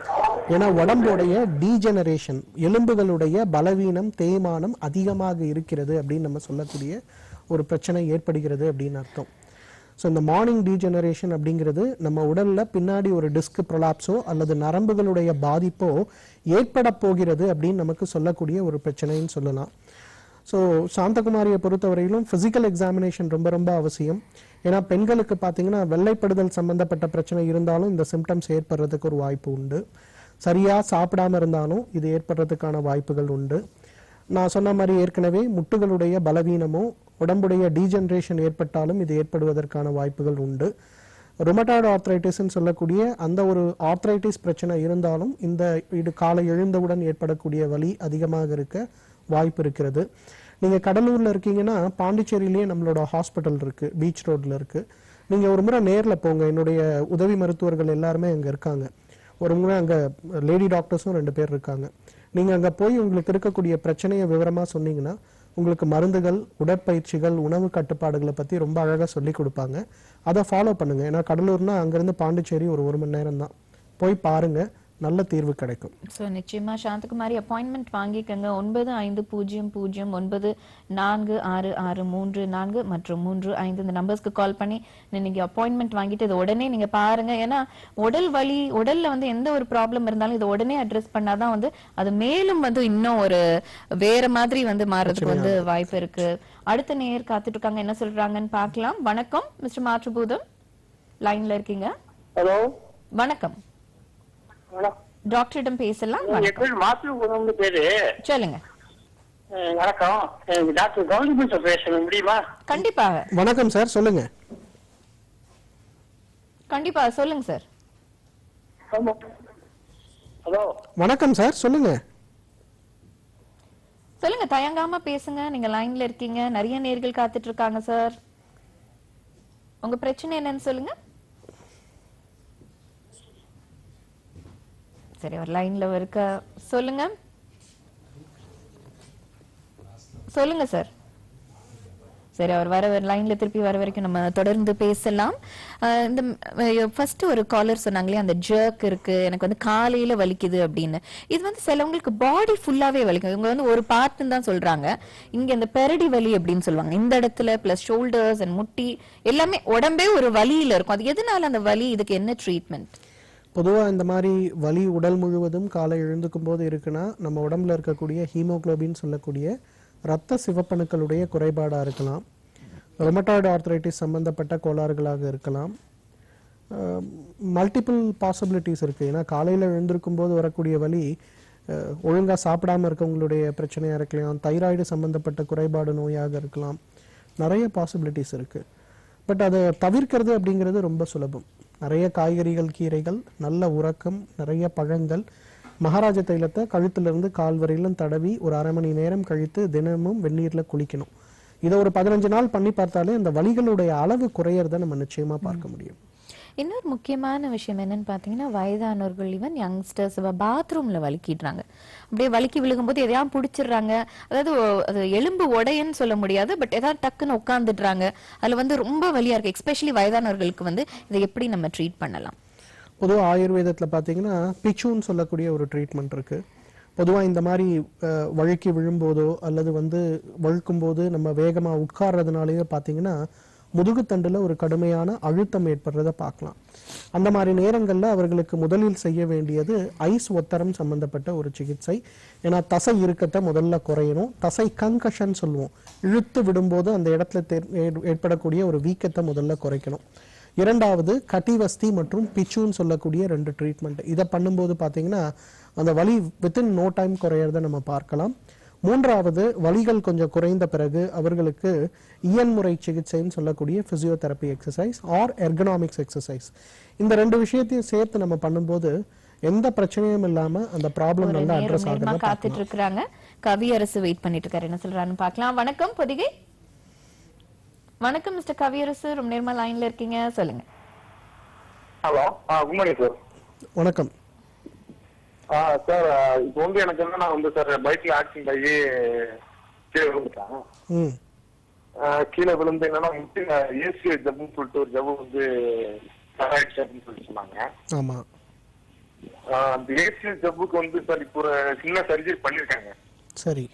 ஏன்னா உடம்புடைய டீஜெனரேஷன் எலும்புகளுடைய பலவீனம் தேய்மானம் அதிகமாக இருக்கிறது அப்படின்னு நம்ம சொல்லக்கூடிய ஒரு பிரச்சனை ஏற்படுகிறது அப்படின்னு அர்த்தம் ஸோ இந்த மார்னிங் டீஜெனரேஷன் அப்படிங்கிறது நம்ம உடல்ல பின்னாடி ஒரு டிஸ்க் ப்ரொலாப்ஸோ அல்லது நரம்புகளுடைய பாதிப்போ ஏற்பட போகிறது அப்படின்னு நமக்கு சொல்லக்கூடிய ஒரு பிரச்சனைன்னு சொல்லலாம் ஸோ சாந்தகுமாரியை பொறுத்தவரையிலும் ஃபிசிக்கல் எக்ஸாமினேஷன் ரொம்ப ரொம்ப அவசியம் ஏன்னா பெண்களுக்கு பார்த்தீங்கன்னா வெள்ளைப்படுதல் சம்பந்தப்பட்ட பிரச்சனை இருந்தாலும் இந்த சிம்டம்ஸ் ஏற்படுறதுக்கு ஒரு வாய்ப்பு உண்டு சரியா சாப்பிடாம இருந்தாலும் இது ஏற்படுறதுக்கான வாய்ப்புகள் உண்டு நான் சொன்ன மாதிரி ஏற்கனவே முட்டுகளுடைய பலவீனமோ உடம்புடைய டீஜெனரேஷன் ஏற்பட்டாலும் இது ஏற்படுவதற்கான வாய்ப்புகள் உண்டு ருமட்டாய்டு ஆர்த்ரைட்டிஸ்ன்னு சொல்லக்கூடிய அந்த ஒரு ஆர்த்ரைட்டிஸ் பிரச்சனை இருந்தாலும் இந்த இது காலை எழுந்தவுடன் ஏற்படக்கூடிய வலி அதிகமாக இருக்க வாய்ப்பு இருக்கிறது நீங்க கடலூர்ல இருக்கீங்கன்னா பாண்டிச்சேரியிலேயே நம்மளோட ஹாஸ்பிட்டல் இருக்கு பீச் ரோட்ல இருக்கு நீங்க ஒரு முறை நேர்ல போங்க என்னுடைய உதவி மருத்துவர்கள் எல்லாருமே அங்க இருக்காங்க ஒரு முறை அங்க லேடி டாக்டர்ஸும் ரெண்டு பேர் இருக்காங்க நீங்க அங்க போய் உங்களுக்கு இருக்கக்கூடிய பிரச்சனையை விவரமா சொன்னீங்கன்னா உங்களுக்கு மருந்துகள் உடற்பயிற்சிகள் உணவு கட்டுப்பாடுகளை பத்தி ரொம்ப அழகா சொல்லி கொடுப்பாங்க அதை ஃபாலோ பண்ணுங்க ஏன்னா கடலூர்னா அங்கிருந்து பாண்டிச்சேரி ஒரு ஒரு மணி நேரம் தான் போய் பாருங்க நல்ல தீர்வு கிடைக்கும் ஸோ நிச்சயமா சாந்தகுமாரி அப்பாயின்மெண்ட் வாங்கிக்கங்க ஒன்பது ஐந்து பூஜ்ஜியம் பூஜ்ஜியம் ஒன்பது நான்கு ஆறு ஆறு மூன்று நான்கு மற்றும் மூன்று ஐந்து இந்த நம்பர்ஸ்க்கு கால் பண்ணி நீங்க அப்பாயின்மெண்ட் வாங்கிட்டு இதை உடனே நீங்க பாருங்க ஏன்னா உடல் வலி உடல்ல வந்து எந்த ஒரு ப்ராப்ளம் இருந்தாலும் இதை உடனே அட்ரஸ் பண்ணாதான் வந்து அது மேலும் வந்து இன்னும் ஒரு வேற மாதிரி வந்து மாறுறதுக்கு வந்து வாய்ப்பு இருக்கு அடுத்த நேர் காத்துட்டு இருக்காங்க என்ன சொல்றாங்கன்னு பார்க்கலாம் வணக்கம் மிஸ்டர் மாற்றுபூதம் லைன்ல இருக்கீங்க ஹலோ வணக்கம் வணக்கம் டாக்டரிடம் பேசலாம் என் வணக்கம் பேர் மாத்து குணம்னு பேரு சொல்லுங்க அஹ் வணக்கம் எனக்கு டாக்டர் கவர்மெண்ட் பேச முடியுமா கண்டிப்பாக வணக்கம் சார் சொல்லுங்க கண்டிப்பா சொல்லுங்க சார் ஆமா ஹலோ வணக்கம் சார் சொல்லுங்க சொல்லுங்க தயங்காம பேசுங்க நீங்க லைன்ல இருக்கீங்க நிறைய நேர்கள் காத்துட்டு இருக்காங்க சார் உங்க பிரச்சனை என்னன்னு சொல்லுங்க சரி ஒரு லைன்ல இருக்க சொல்லுங்க சொல்லுங்க சார் சரி அவர் வர லைன்ல திருப்பி வர வரைக்கும் நம்ம தொடர்ந்து பேசலாம் அஹ் இந்த ஃபர்ஸ்ட் ஒரு காலர் சொன்னாங்களே அந்த ஜர்க் இருக்கு எனக்கு வந்து காலையில வலிக்குது அப்படின்னு இது வந்து சிலவங்களுக்கு பாடி ஃபுல்லாவே வலிக்கும் இவங்க வந்து ஒரு பார்ட்னு தான் சொல்றாங்க இங்க இந்த பெரடி வலி அப்படின்னு சொல்லுவாங்க இந்த இடத்துல பிளஸ் ஷோல்டர்ஸ் அண்ட் முட்டி எல்லாமே உடம்பே ஒரு வலியில இருக்கும் அது எதனால அந்த வலி இதுக்கு என்ன ட்ரீட்மெண்ட் பொதுவா இந்த மாதிரி வலி உடல் முழுவதும் காலை எழுந்துக்கும் போது இருக்குன்னா நம்ம உடம்புல இருக்கக்கூடிய ஹீமோகுளோபின் சொல்லக்கூடிய இரத்த சிவப்பணுக்களுடைய குறைபாடா இருக்கலாம் ரொமட்டாய்டு ஆர்த்ரைட்டிஸ் சம்பந்தப்பட்ட கோளாறுகளாக இருக்கலாம் மல்டிபிள் பாசிபிலிட்டிஸ் இருக்கு ஏன்னா காலையில எழுந்திருக்கும் போது வரக்கூடிய வலி அஹ், ஒழுங்கா சாப்பிடாம இருக்கவங்களுடைய பிரச்சனையா இருக்கலாம் தைராய்டு சம்பந்தப்பட்ட குறைபாடு நோயாக இருக்கலாம் நிறைய பாசிபிலிட்டிஸ் இருக்கு பட் அதை தவிர்க்கிறது அப்படிங்கிறது ரொம்ப சுலபம் நிறைய காய்கறிகள் கீரைகள் நல்ல உறக்கம் நிறைய பழங்கள் மகாராஜ தைலத்தை கழுத்திலிருந்து கால் வரையிலும் தடவி ஒரு அரை மணி நேரம் கழித்து தினமும் வெந்நீர்ல குளிக்கணும் இதை ஒரு பதினஞ்சு நாள் பண்ணி பார்த்தாலே இந்த வலிகளுடைய அளவு குறையறத நம்ம நிச்சயமா பார்க்க முடியும் இன்னொரு முக்கியமான விஷயம் என்னன்னு பாத்தீங்கன்னா வயதானவர்கள் ஈவன் யங்ஸ்டர்ஸ் பாத்ரூம்ல வலிக்கிடுறாங்க அப்படியே வலிக்கி விழுகும்போது எதையாவது பிடிச்சிடுறாங்க அதாவது ஒ- அது எலும்பு உடையன்னு சொல்ல முடியாது பட் ஏதாவது டக்குன்னு உட்காந்துடுறாங்க அதுல வந்து ரொம்ப வலியா இருக்கு எஸ்பெஷலி வயதானவர்களுக்கு வந்து இதை எப்படி நம்ம ட்ரீட் பண்ணலாம் பொதுவா ஆயுர்வேதத்துல பாத்தீங்கன்னா பிச்சுன்னு சொல்லக்கூடிய ஒரு ட்ரீட்மெண்ட் இருக்கு பொதுவா இந்த மாதிரி அஹ், வழுக்கி விழும்போதோ அல்லது வந்து வழுக்கும் போது நம்ம வேகமா உட்கார்றதுனாலயோ பாத்தீங்கன்னா முதுகுத்தண்டுல ஒரு கடுமையான அழுத்தம் ஏற்படுறத பார்க்கலாம் அந்த மாதிரி நேரங்கள்ல அவர்களுக்கு முதலில் செய்ய வேண்டியது ஐஸ் ஒத்தரம் சம்பந்தப்பட்ட ஒரு சிகிச்சை ஏன்னா தசை இறுக்கத்தை முதல்ல குறையணும் தசை கங்கஷன் சொல்லுவோம் இழுத்து விடும்போது அந்த இடத்துல தெர்- ஏற்- ஏற்படக்கூடிய ஒரு வீக்கத்தை முதல்ல குறைக்கணும் இரண்டாவது கட்டிவஸ்தி மற்றும் பிச்சுன்னு சொல்லக்கூடிய ரெண்டு ட்ரீட்மெண்ட் இதை பண்ணும்போது பார்த்தீங்கன்னா அந்த வலி வித்தின் நோ டைம் குறையறத நம்ம பார்க்கலாம் மூன்றாவது வலிகள் கொஞ்சம் குறைந்த பிறகு அவர்களுக்கு இயன்முறை சிகிச்சைன்னு சொல்லக்கூடிய physiotherapy exercise or ergonomics exercise இந்த ரெண்டு விஷயத்தையும் சேர்த்து நம்ம பண்ணும்போது எந்த பிரச்சனையும் இல்லாம அந்த ப்ராப்ளம் ஒரு நல்லா நேரம் அட்ரஸ் நேரமா ஆகிறத காத்துட்டு இருக்கிறாங்க கவியரசு வெயிட் பண்ணிட்டு இருக்காரு என்ன சொல்றாருன்னு பார்க்கலாம் வணக்கம் பொதிகை வணக்கம் மிஸ்டர் கவியரசு ரொம்ப நேரமா லைன்ல இருக்கீங்க சொல்லுங்க hello ah good morning sir வணக்கம் ஆ சார் இப்போ வந்து எனக்கு என்னன்னா வந்து சார் பைக்ல ஆக்சிடென்ட் ஆகி கீழே விழுந்துட்டேன் ம் ஆ, கீழே விழுந்து என்னன்னா முட்டி ஏசி ஜப்புன்னு சொல்லிட்டு ஒரு ஜவ்வு வந்து ஆயிடுச்சு அப்படின்னு சொல்லி சொன்னாங்க ஆமா ஆஹ் அந்த ஏசியல் ஜப்புக்கு வந்து சார் இப்போ ஒரு சின்ன சர்ஜரி பண்ணிருக்காங்க சரி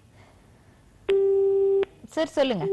சார் சொல்லுங்க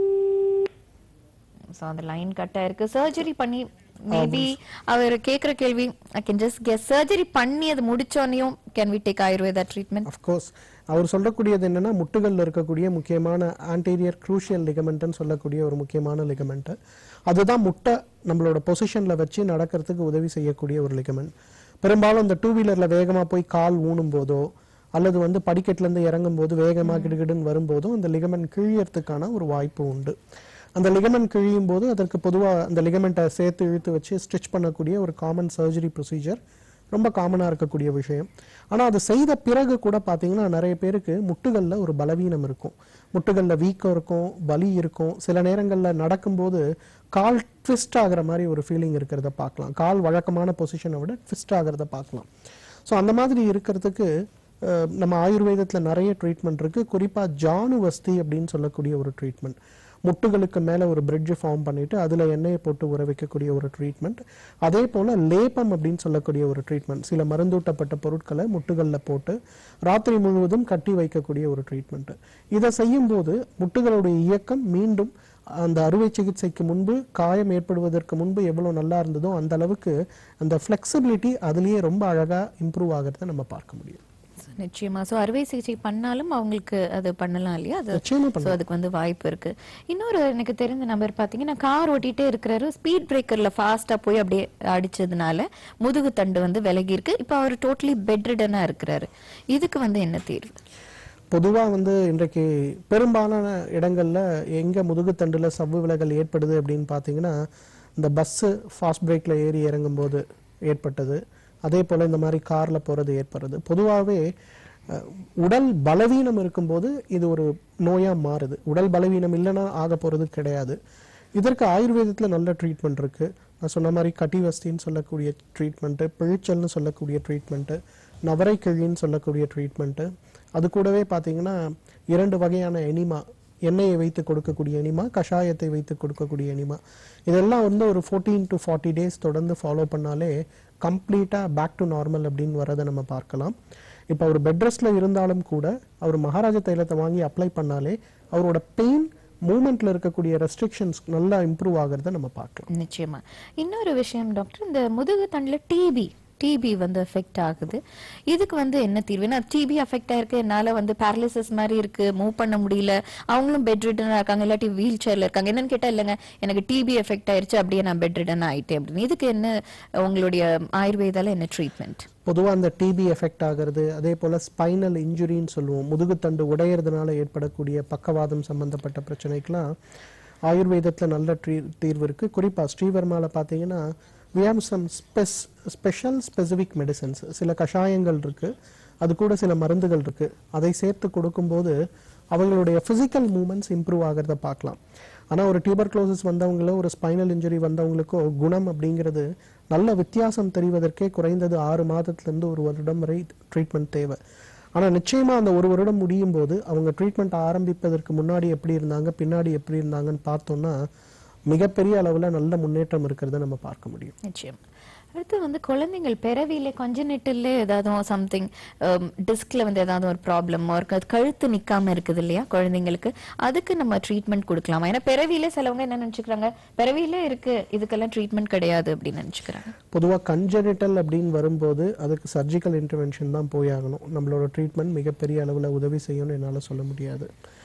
சோ அந்த லைன் கட் ஆயிருக்கு சர்ஜரி பண்ணி மேபி அவர் கேக்குற கேள்வி I can just guess surgery பண்ணி அது முடிச்சோனையும் can we take Ayurveda treatment of course அவர் சொல்லக்கூடியது என்னன்னா முட்டுகள்ல இருக்கக்கூடிய முக்கியமான ஆன்டீரியர் க்ரூஷியல் லிகமெண்ட்னு சொல்லக்கூடிய ஒரு முக்கியமான லிகமெண்ட் அதுதான் முட்டை நம்மளோட பொசிஷன்ல வச்சு நடக்கிறதுக்கு உதவி செய்யக்கூடிய ஒரு லிகமெண்ட் பெரும்பாலும் இந்த டூ வீலர்ல வேகமா போய் கால் ஊனும் போதோ அல்லது வந்து படிக்கட்டுல இருந்து இறங்கும் போது வேகமா கிடுகிடுன்னு வரும்போதும் இந்த லிகமெண்ட் கிழியறதுக்கான ஒரு வாய்ப்பு உண்டு அந்த லிகமெண்ட் கிழியும் போது அதற்கு பொதுவா அந்த லிகமெண்ட்டை சேர்த்து இழுத்து வச்சு ஸ்டிச் பண்ணக்கூடிய ஒரு காமன் சர்ஜரி ப்ரொசீஜர் ரொம்ப காமனாக இருக்கக்கூடிய விஷயம் ஆனால் அது செய்த பிறகு கூட பார்த்தீங்கன்னா நிறைய பேருக்கு முட்டுகளில் ஒரு பலவீனம் இருக்கும் முட்டுகளில் வீக்கம் இருக்கும் வலி இருக்கும் சில நேரங்களில் நடக்கும்போது கால் ட்விஸ்ட் ஆகுற மாதிரி ஒரு ஃபீலிங் இருக்கிறத பார்க்கலாம் கால் வழக்கமான பொசிஷனை விட ட்விஸ்ட் ஆகிறத பார்க்கலாம் ஸோ அந்த மாதிரி இருக்கிறதுக்கு அஹ், நம்ம ஆயுர்வேதத்தில் நிறைய ட்ரீட்மெண்ட் இருக்குது குறிப்பாக ஜானுவஸ்தி அப்படின்னு சொல்லக்கூடிய ஒரு ட்ரீட்மெண்ட் முட்டுகளுக்கு மேலே ஒரு பிரிட்ஜ் ஃபார்ம் பண்ணிட்டு அதில் எண்ணெயை போட்டு உற வைக்கக்கூடிய ஒரு ட்ரீட்மெண்ட் அதே போல் லேப்பம் அப்படின்னு சொல்லக்கூடிய ஒரு ட்ரீட்மெண்ட் சில மருந்தூட்டப்பட்ட பொருட்களை முட்டுகளில் போட்டு ராத்திரி முழுவதும் கட்டி வைக்கக்கூடிய ஒரு ட்ரீட்மெண்ட் இதை செய்யும்போது முட்டுகளுடைய இயக்கம் மீண்டும் அந்த அறுவை சிகிச்சைக்கு முன்பு காயம் ஏற்படுவதற்கு முன்பு எவ்வளோ நல்லா இருந்ததோ அந்த அளவுக்கு அந்த ஃப்ளெக்சிபிலிட்டி அதுலேயே ரொம்ப அழகாக இம்ப்ரூவ் ஆகிறத நம்ம பார்க்க முடியும் நிச்சயமா சோ அறுவை சிகிச்சை பண்ணாலும் அவங்களுக்கு அது பண்ணலாம் இல்லையா அது நிச்சயமா சோ அதுக்கு வந்து வாய்ப்பு இருக்கு இன்னொரு எனக்கு தெரிஞ்ச நபர் பாத்தீங்கன்னா கார் ஓட்டிட்டே இருக்கிறாரு ஸ்பீட் பிரேக்கர்ல ஃபாஸ்டா போய் அப்படியே அடிச்சதுனால முதுகு தண்டு வந்து விலகி இருக்கு இப்போ அவர் டோட்டலி பெட்ரிடனா இருக்கிறாரு இதுக்கு வந்து என்ன தீர்வு பொதுவாக வந்து இன்றைக்கு பெரும்பாலான இடங்களில் எங்கே முதுகுத்தண்டில் சவ்வு விலகல் ஏற்படுது அப்படின்னு பார்த்தீங்கன்னா இந்த பஸ்ஸு ஃபாஸ்ட் பிரேக்கில் ஏறி இறங்கும்போது ஏற்பட்டது அதே போல் இந்த மாதிரி காரில் போகிறது ஏற்படுறது பொதுவாகவே அஹ், உடல் பலவீனம் இருக்கும்போது இது ஒரு நோயாக மாறுது உடல் பலவீனம் இல்லைன்னா ஆக போகிறது கிடையாது இதற்கு ஆயுர்வேதத்தில் நல்ல ட்ரீட்மெண்ட் இருக்குது நான் சொன்ன மாதிரி கட்டிவஸ்தின்னு சொல்லக்கூடிய ட்ரீட்மெண்ட்டு பிழிச்சல்னு சொல்லக்கூடிய ட்ரீட்மெண்ட்டு நவரை கிழின்னு சொல்லக்கூடிய ட்ரீட்மெண்ட்டு அது கூடவே பார்த்தீங்கன்னா இரண்டு வகையான எனிமா எண்ணெயை வைத்து கொடுக்கக்கூடிய எனிமா கஷாயத்தை வைத்து கொடுக்கக்கூடிய எனிமா இதெல்லாம் வந்து ஒரு ஃபோர்டீன் டு ஃபார்ட்டி டேஸ் தொடர்ந்து ஃபாலோ பண்ணாலே கம்ப்ளீட்டாக பேக் டு நார்மல் அப்படின்னு வரதை நம்ம பார்க்கலாம் இப்போ அவர் பெட் ரெஸ்ட்ல இருந்தாலும் கூட அவர் மகாராஜா தைலத்தை வாங்கி அப்ளை பண்ணாலே அவரோட பெயின் மூமெண்ட்ல இருக்கக்கூடிய ரெஸ்ட்ரிக்ஷன்ஸ் நல்லா இம்ப்ரூவ் ஆகிறத நம்ம பார்க்கலாம் நிச்சயமா இன்னொரு விஷயம் டாக்டர் இந்த முதுகு தண்டுல டிபி டிபி வந்து எஃபெக்ட் ஆகுது இதுக்கு வந்து என்ன தீர்வு ஏன்னா டிபி அஃபெக்ட் ஆயிருக்கு என்னால வந்து பேரலிசிஸ் மாதிரி இருக்கு மூவ் பண்ண முடியல அவங்களும் பெட் ரிட்டனா இருக்காங்க இல்லாட்டி வீல் சேர்ல இருக்காங்க என்னன்னு கேட்டா இல்லைங்க எனக்கு டிபி எஃபெக்ட் ஆயிருச்சு அப்படியே நான் பெட் ரிட்டன் ஆயிட்டேன் அப்படின்னு இதுக்கு என்ன உங்களுடைய ஆயுர்வேதால என்ன ட்ரீட்மெண்ட் பொதுவாக அந்த டிபி எஃபெக்ட் ஆகிறது அதே போல் ஸ்பைனல் இன்ஜுரின்னு சொல்லுவோம் முதுகுத்தண்டு உடையறதுனால ஏற்படக்கூடிய பக்கவாதம் சம்பந்தப்பட்ட பிரச்சனைக்கெல்லாம் ஆயுர்வேதத்தில் நல்ல ட்ரீ தீர்வு இருக்குது குறிப்பாக ஸ்ரீவர்மாவில் பார்த்தீங்கன்னா we have some ஸ்பெஸ் ஸ்பெஷல் ஸ்பெசிஃபிக் மெடிசன்ஸ் சில கஷாயங்கள் இருக்குது அது கூட சில மருந்துகள் இருக்குது அதை சேர்த்து கொடுக்கும்போது அவங்களுடைய ஃபிசிக்கல் மூமெண்ட்ஸ் இம்ப்ரூவ் ஆகிறத பார்க்கலாம் ஆனால் ஒரு டியூபர்க்ளோசிஸ் வந்தவங்களோ ஒரு ஸ்பைனல் இன்ஜுரி வந்தவங்களுக்கோ குணம் அப்படிங்கிறது நல்ல வித்தியாசம் தெரிவதற்கே குறைந்தது ஆறு மாதத்துலேருந்து ஒரு வருடம் வரை ட்ரீட்மெண்ட் தேவை ஆனால் நிச்சயமாக அந்த ஒரு வருடம் முடியும் போது அவங்க ட்ரீட்மெண்ட் ஆரம்பிப்பதற்கு முன்னாடி எப்படி இருந்தாங்க பின்னாடி எப்படி இருந்தாங்கன்னு பார்த்தோம்னா மிகப்பெரிய அளவில் நல்ல முன்னேற்றம் இருக்கிறத நம்ம பார்க்க முடியும் நிச்சயம் அடுத்து வந்து குழந்தைங்கள் பிறவியில கொஞ்ச ஏதாவது சம்திங் டிஸ்க்ல வந்து ஏதாவது ஒரு ப்ராப்ளம் இருக்கு அது கழுத்து நிக்காம இருக்குது இல்லையா குழந்தைங்களுக்கு அதுக்கு நம்ம ட்ரீட்மெண்ட் கொடுக்கலாமா ஏன்னா பிறவியில சிலவங்க என்ன நினைச்சுக்கிறாங்க பிறவியில இருக்கு இதுக்கெல்லாம் ட்ரீட்மெண்ட் கிடையாது அப்படின்னு நினைச்சுக்கிறாங்க பொதுவாக கன்ஜெனிட்டல் அப்படின்னு வரும்போது அதுக்கு சர்ஜிக்கல் இன்டர்வென்ஷன் தான் போயாகணும் நம்மளோட ட்ரீட்மெண்ட் மிகப்பெரிய அளவில் உதவி செய்யும்னு என்னால் சொல்ல முடியாது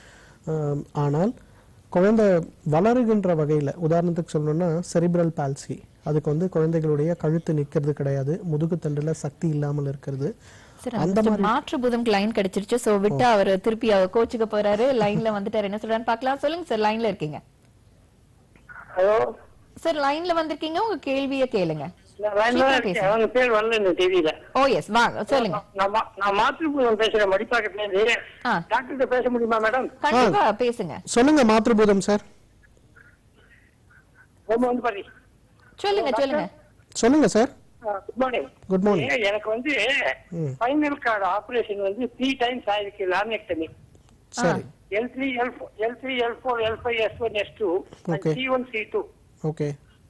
ஆம், ஆனால் குழந்தை வளருகின்ற வகையில் உதாரணத்துக்கு சொல்லணும்னா செரிப்ரல் பால்சி அதுக்கு வந்து குழந்தைகளுடைய கழுத்து நிற்கிறது கிடையாது முதுகுத்தண்டில் சக்தி இல்லாமல் இருக்கிறது சரி அந்த மாற்று புதம்க்கு லைன் கிடைச்சிருச்சு சோ விட்டு அவர் திருப்பி அவர் கோச்சுக்க போறாரு லைன்ல வந்துட்டாரு என்ன சொல்றான்னு பார்க்கலாம் சொல்லுங்க சார் லைன்ல இருக்கீங்க ஹலோ சார் லைன்ல வந்திருக்கீங்க உங்க கேள்விய கேளுங்க நான் லைன்ல தான் இருக்கேன் அவங்க பேர் வரல இந்த தெரியல ஓ எஸ் வாங்க சொல்லுங்க நான் மா- நான் மாத்திருப்பூரம் பேசுறேன் மடிப்பாக்கத்துல இருந்து ஆ. டாக்டர்கிட்ட பேச முடியுமா மேடம் கண்டிப்பா பேசுங்க சொல்லுங்க மாத்ருபூதம் சார் ரொம்ப வந்து பாரு சொல்லுங்க சொல்லுங்க சொல்லுங்க sir good morning good morning எனக்கு வந்து ஃபைனல் கார்டு ஆபரேஷன் வந்து த்ரீ டைம்ஸ் ஆயிருக்கு லாமினெக்டமி சரி L three L L three L four L five S one S two Okay. C one C two okay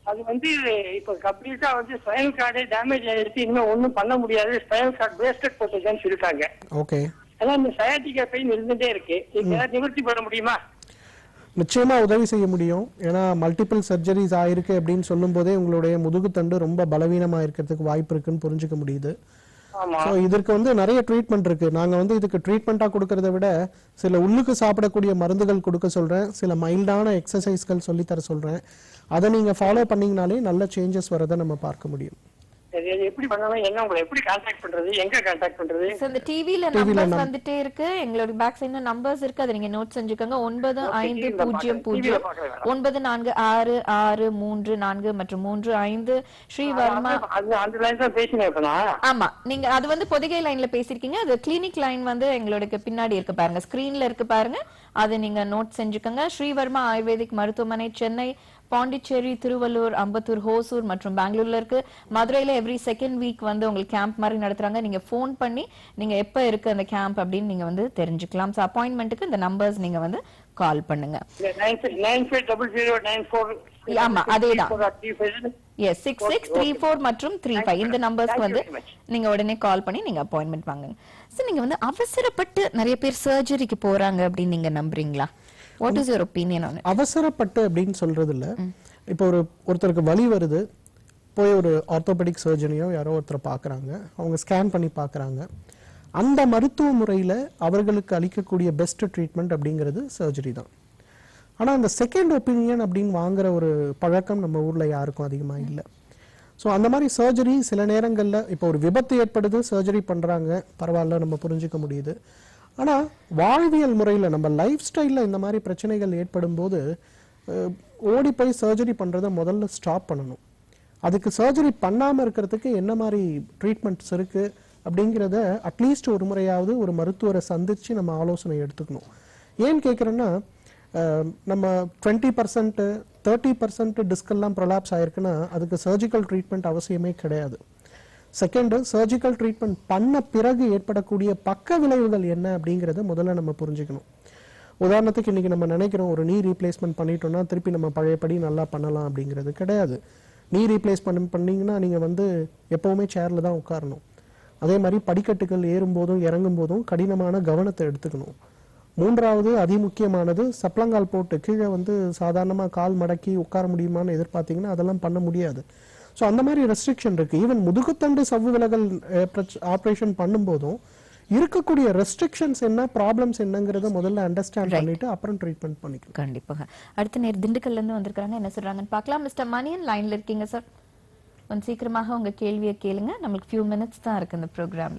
அது வந்து இப்ப கம்ப்ளீட்டா வந்து ஸ்பைனல் கார்டு டேமேஜ் ஆயிடுச்சு இன்னும் ஒண்ணும் பண்ண முடியாது ஸ்பைனல் கார்டு வேஸ்டட் பொசிஷன் சொல்லிட்டாங்க ஓகே அதான் இந்த சயாட்டிகா பெயின் இருந்துட்டே இருக்கு இது ஏதாவது நிவர்த்தி பண்ண முடியுமா நிச்சயமா உதவி செய்ய முடியும் ஏன்னா மல்டிபிள் சர்ஜரிஸ் ஆயிருக்கு அப்படின்னு சொல்லும் போதே உங்களுடைய முதுகுத்தண்டு ரொம்ப பலவீனமா இருக்கிறதுக்கு வாய்ப்பு இருக்குன்னு புரிஞ்சுக்க முடியுது ஆமா ஸோ இதற்கு வந்து நிறைய ட்ரீட்மெண்ட் இருக்கு நாங்க வந்து இதுக்கு ட்ரீட்மெண்ட்டாக கொடுக்கறத விட சில உள்ளுக்கு சாப்பிடக்கூடிய மருந்துகள் கொடுக்க சொல்றேன் சில மைல்டான எக்ஸசைஸ்கள் சொல்லித்தர சொல்றேன் அதை நீங்க ஃபாலோ பண்ணீங்கனாலே நல்ல சேஞ்சஸ் வரதை நம்ம பார்க்க முடியும் சரி அது எப்படி பண்ணலாம் என்ன உங்களை எப்படி கான்டாக்ட் பண்றது எங்க கான்டாக்ட் பண்றது So, இந்த டிவில நம்பர்ஸ் வந்துட்டே இருக்கு எங்களோட பேக் சைடுல நம்பர்ஸ் இருக்கு அதை நீங்க நோட் செஞ்சுக்கோங்க ஒன்பது ஐந்து TV ல பூஜ்ஜியம் பார்க்கறேன். TV ல பூஜ்ஜியம் பார்க்கறேன் வேணாம். ஒன்பது நான்கு ஆறு ஆறு மூன்று நான்கு மற்றும் மூன்று ஐந்து ஸ்ரீவர்மா அது அந்த லைன் தான் பேசினேன் இப்ப நான் ஆமா நீங்க அது வந்து பொதிகை லைன்ல பேசிருக்கீங்க அது கிளினிக் லைன் வந்து எங்களோட பின்னாடி இருக்கு பாருங்க ஸ்கிரீன்ல இருக்கு பாருங்க அதை நீங்க நோட் செஞ்சுக்கோங்க ஸ்ரீவர்மா ஆயுர்வேதிக் மருத்துவமனை சென்னை பாண்டிச்சேரி திருவள்ளூர் அம்பத்தூர் ஹோசூர் மற்றும் பெங்களூர்ல இருக்கு மதுரையில எவ்ரி செகண்ட் வீக் வந்து உங்களுக்கு கேம்ப் மாதிரி நடத்துறாங்க நீங்க ஃபோன் பண்ணி நீங்க எப்ப இருக்கு அந்த கேம்ப் அப்படின்னு நீங்க வந்து தெரிஞ்சுக்கலாம் ஸோ அப்பாயின்மெண்ட்டுக்கு இந்த நம்பர்ஸ் நீங்க வந்து கால் பண்ணுங்க nine nine five double zero nine four ஆமா, அதேதான். Yes six six three four மற்றும் த்ரீ ஃபைவ் இந்த நம்பர்ஸ்க்கு வந்து Thank you very much. நீங்க உடனே கால் பண்ணி நீங்க அப்பாயின்மெண்ட் வாங்குங்க சார் நீங்க வந்து அவசரப்பட்டு நிறைய பேர் சர்ஜரிக்கு போறாங்க அப்படின்னு நீங்க நம்புறீங்களா what is your opinion on அவசரப்பட்டு அப்படின்னு சொல்றது இல்ல இப்போ ஒரு ஒருத்தருக்கு வலி வருது போய் ஒரு ஆர்த்தோபெடிக் சர்ஜனியோ யாரோ ஒருத்தரை பார்க்குறாங்க அவங்க ஸ்கேன் பண்ணி பார்க்குறாங்க அந்த மருத்துவ முறையில் அவர்களுக்கு அளிக்கக்கூடிய பெஸ்ட் ட்ரீட்மெண்ட் அப்படிங்கிறது சர்ஜரி தான் ஆனால் அந்த செகண்ட் ஒப்பீனியன் அப்படின்னு வாங்குற ஒரு பழக்கம் நம்ம ஊரில் யாருக்கும் அதிகமாக இல்லை ஸோ அந்த மாதிரி சர்ஜரி சில நேரங்களில் இப்போ ஒரு விபத்து ஏற்படுது சர்ஜரி பண்ணுறாங்க பரவாயில்ல நம்ம புரிஞ்சுக்க முடியுது ஆனால் வாழ்வியல் முறையில் நம்ம லைஃப் ஸ்டைலில் இந்த மாதிரி பிரச்சனைகள் ஏற்படும் போது அஹ், ஓடி போய் சர்ஜரி பண்ணுறதை முதல்ல ஸ்டாப் பண்ணணும் அதுக்கு சர்ஜரி பண்ணாமல் இருக்கிறதுக்கு என்ன மாதிரி ட்ரீட்மெண்ட்ஸ் இருக்குது அப்படிங்கிறத அட்லீஸ்ட் ஒரு முறையாவது ஒரு மருத்துவரை சந்தித்து நம்ம ஆலோசனை எடுத்துக்கணும் ஏன் கேட்குறேன்னா அஹ், நம்ம டுவெண்ட்டி பர்சன்ட் தேர்ட்டி பர்சன்ட் டிஸ்கெல்லாம் ப்ரொலாப்ஸ் ஆயிருக்குன்னா அதுக்கு சர்ஜிக்கல் ட்ரீட்மெண்ட் அவசியமே கிடையாது செகண்டு சர்ஜிக்கல் ட்ரீட்மெண்ட் பண்ண பிறகு ஏற்படக்கூடிய பக்க விளைவுகள் என்ன அப்படிங்கிறத முதல்ல நம்ம புரிஞ்சுக்கணும் உதாரணத்துக்கு இன்னைக்கு நம்ம நினைக்கிறோம் ஒரு நீ ரீப்ளேஸ்மெண்ட் பண்ணிட்டோம்னா திருப்பி நம்ம பழையபடி நல்லா பண்ணலாம் அப்படிங்கிறது கிடையாது நீ ரீப்ளேஸ் பண்ண பண்ணீங்கன்னா நீங்கள் வந்து எப்போவுமே சேரில் தான் உட்காரணும் அதே மாதிரி படிக்கட்டுகள் ஏறும்போதும் இறங்கும் போதும் கடினமான கவனத்தை எடுத்துக்கணும் மூன்றாவது அதிமுக்கியமானது சப்ளங்கால் போட்டு கீழே வந்து சாதாரணமாக கால் மடக்கி உட்கார முடியுமான்னு எதிர்பார்த்தீங்கன்னா அதெல்லாம் பண்ண முடியாது ஸோ அந்த மாதிரி ரெஸ்ட்ரிக்ஷன் இருக்கு ஈவன் முதுகுத்தண்டு சவ்வு விலகல் ஆப்ரேஷன் பண்ணும்போதும் இருக்கக்கூடிய ரெஸ்ட்ரிக்ஷன்ஸ் என்ன ப்ராப்ளம்ஸ் என்னங்கிறத முதல்ல அண்டர்ஸ்டாண்ட் பண்ணிட்டு அப்புறம் ட்ரீட்மெண்ட் பண்ணிக்கணும் கண்டிப்பாக அடுத்த நேர் திண்டுக்கல்ல இருந்து வந்திருக்காங்க என்ன சொல்றாங்கன்னு பார்க்கலாம் மிஸ்டர் மணியன் லைன்ல இருக்கீங்க சார் கொஞ்சம் சீக்கிரமாக உங்க கேள்வியை கேளுங்க நம்மளுக்கு ஃபியூ மினிட்ஸ் தான் இருக்கு இந்த ப்ரோக்ராம்ல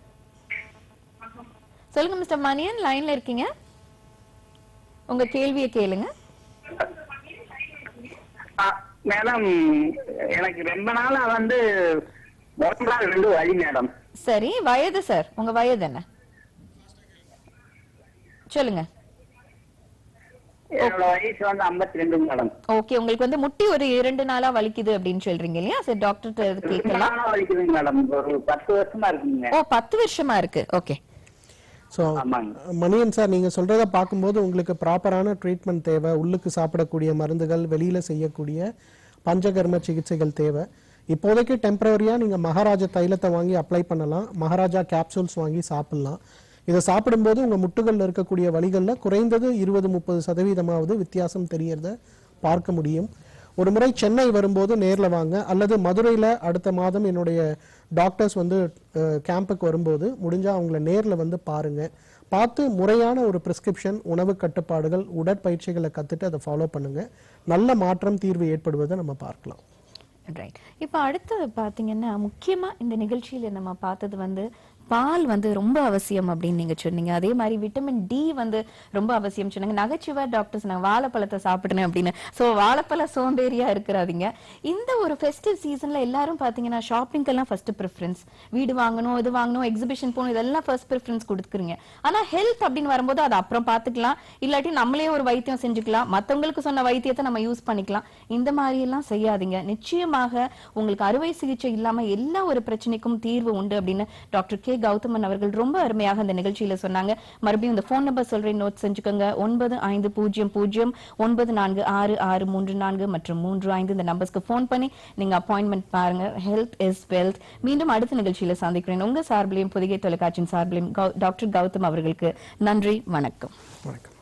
சொல்லுங்க மிஸ்டர் மணியன் லைன்ல இருக்கீங்க உங்க கேள்வியை கேளுங்க மேடம் எனக்கு ரொம்ப நாளா வந்து உடம்புல ரெண்டு வலி மேடம் சரி வயது சார் உங்க வயது என்ன சொல்லுங்க என்னோட வயசு வந்து ஐம்பத்தி ரெண்டு மேடம் ஓகே உங்களுக்கு வந்து முட்டி ஒரு இரண்டு நாளா வலிக்குது அப்படின்னு சொல்றீங்க இல்லையா சரி டாக்டர் ரொம்ப கேட்கலாம் நாளா வலிக்குதுங்க மேடம் ஒரு பத்து வருஷமா இருக்குங்க ஓ பத்து வருஷமா இருக்கு ஓகே ஸோ ஆமாங்க மணியன் சார் நீங்கள் சொல்கிறத பார்க்கும்போது உங்களுக்கு ப்ராப்பரான ட்ரீட்மெண்ட் தேவை உள்ளுக்கு சாப்பிடக்கூடிய மருந்துகள் வெளியில் செய்யக்கூடிய பஞ்சகர்ம சிகிச்சைகள் தேவை இப்போதைக்கு டெம்பரரியாக நீங்கள் மகாராஜா தைலத்தை வாங்கி அப்ளை பண்ணலாம் மகாராஜா கேப்சூல்ஸ் வாங்கி சாப்பிட்லாம் இதை சாப்பிடும்போது உங்கள் முட்டுகளில் இருக்கக்கூடிய வலிகளில் குறைந்தது இருபது முப்பது சதவீதமாவது வித்தியாசம் தெரியறத பார்க்க முடியும் ஒரு முறை சென்னை வரும்போது நேரில் வாங்க அல்லது மதுரையில் அடுத்த மாதம் என்னுடைய டாக்டர்ஸ் வந்து கேம்புக்கு வரும்போது முடிஞ்சால் அவங்கள நேரில் வந்து பாருங்கள் பார்த்து முறையான ஒரு பிரிஸ்கிரிப்ஷன் உணவு கட்டுப்பாடுகள் உடற்பயிற்சிகளை கற்றுட்டு அதை ஃபாலோ பண்ணுங்கள் நல்ல மாற்றம் தீர்வு ஏற்படுவதை நம்ம பார்க்கலாம் ரைட் இப்போ அடுத்தது பாத்தீங்கன்னா முக்கியமா இந்த நிகழ்ச்சியில நம்ம பார்த்தது வந்து பால் வந்து ரொம்ப அவசியம் அப்படின்னு நீங்க சொன்னீங்க அதே மாதிரி விட்டமின் டி வந்து ரொம்ப அவசியம் சொன்னாங்க நகைச்சுவை டாக்டர்ஸ் நான் வாழைப்பழத்தை சாப்பிடுனேன் அப்படின்னு ஸோ வாழைப்பழ சோம்பேறியா இருக்கிறாதீங்க இந்த ஒரு ஃபெஸ்டிவ் சீசன்ல எல்லாரும் பாத்தீங்கன்னா ஷாப்பிங்க்கெல்லாம் ஃபர்ஸ்ட் ப்ரிஃபரன்ஸ் வீடு வாங்கணும் இது வாங்கணும் எக்ஸிபிஷன் போகணும் இதெல்லாம் ஃபர்ஸ்ட் ப்ரிஃபரன்ஸ் கொடுக்குறீங்க ஆனா ஹெல்த் அப்படின்னு வரும்போது அதை அப்புறம் பார்த்துக்கலாம் இல்லாட்டி நம்மளே ஒரு வைத்தியம் செஞ்சுக்கலாம் மத்தவங்களுக்கு சொன்ன வைத்தியத்தை நம்ம யூஸ் பண்ணிக்கலாம் இந்த மாதிரி எல்லாம் செய்யாதீங்க நிச்சயமாக உங்களுக்கு அறுவை சிகிச்சை இல்லாம எல்லா ஒரு பிரச்சனைக்கும் தீர்வு உண்டு அப்படின்னு டாக்டர் கே ஜே கௌதமன் அவர்கள் ரொம்ப அருமையாக இந்த நிகழ்ச்சியில சொன்னாங்க மறுபடியும் இந்த ஃபோன் நம்பர் சொல்றேன் நோட் செஞ்சுக்கோங்க ஒன்பது ஐந்து பூஜ்ஜியம் பூஜ்ஜியம் ஒன்பது நான்கு ஆறு ஆறு மூன்று நான்கு மற்றும் மூன்று ஐந்து இந்த நம்பர்ஸ்க்கு ஃபோன் பண்ணி நீங்க அப்பாயின்மெண்ட் பாருங்க ஹெல்த் இஸ் வெல்த் மீண்டும் அடுத்த நிகழ்ச்சியில சந்திக்கிறேன் உங்க சார்பிலையும் புதிகை தொலைக்காட்சியின் சார்பிலையும் கௌ- டாக்டர் கௌதம் அவர்களுக்கு நன்றி வணக்கம் வணக்கம்